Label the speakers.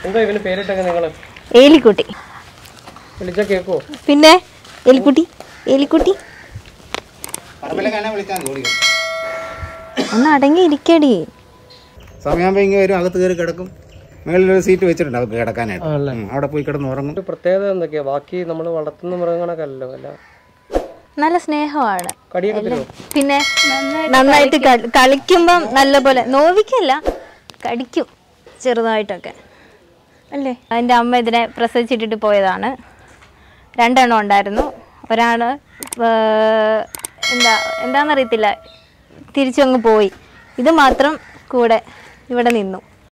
Speaker 1: എന്താ ഇവന് പേരിട്ടൊക്കെ നിങ്ങള്
Speaker 2: ഏലിക്കുട്ടി
Speaker 1: വിളിച്ചാ കേക്കോ
Speaker 2: പിന്നെ എലിക്കുട്ടി എലിക്കുട്ടി
Speaker 3: പറമ്പിലൊക്കെ എന്നെ വിളിച്ചാൽ മതി ഓടി വരും.
Speaker 2: ഒന്ന് അടങ്ങി ഇരിക്കടി
Speaker 3: സമയമാകുമ്പോൾ ഇങ്ങനെ വരും അകത്ത് കയറി കിടക്കും മേളിലൊരു സീറ്റ് വെച്ചിട്ടുണ്ട് അവർക്ക് കിടക്കാനായിട്ട്
Speaker 1: ആണല്ലേ?
Speaker 3: ഉം, അവിടെ പോയി കിടന്ന് ഉറങ്ങും
Speaker 1: ഒരു പ്രത്യേകത എന്തൊക്കെയാ ബാക്കി നമ്മൾ വളർത്തുന്ന മൃഗങ്ങളൊക്കെ അല്ലല്ലോ അല്ല
Speaker 2: നല്ല സ്നേഹമാണ്
Speaker 1: കടിയൊക്കെ തരുമോ
Speaker 2: പിന്നെ നന്നായിട്ട് കളി- കളിക്കുമ്പം നല്ല പോലെ നോവിക്കല്ല കടിക്കും ചെറുതായിട്ടൊക്കെ അല്ലേ അതിൻ്റെ അമ്മ ഇതിനെ പ്രസവിച്ചിട്ടിട്ട് പോയതാണ് രണ്ടെണ്ണം ഉണ്ടായിരുന്നു ഒരാൾ എന്താ എന്താണെന്നറിയത്തില്ല തിരിച്ചങ്ങ് പോയി ഇത് മാത്രം കൂടെ ഇവിടെ നിന്നു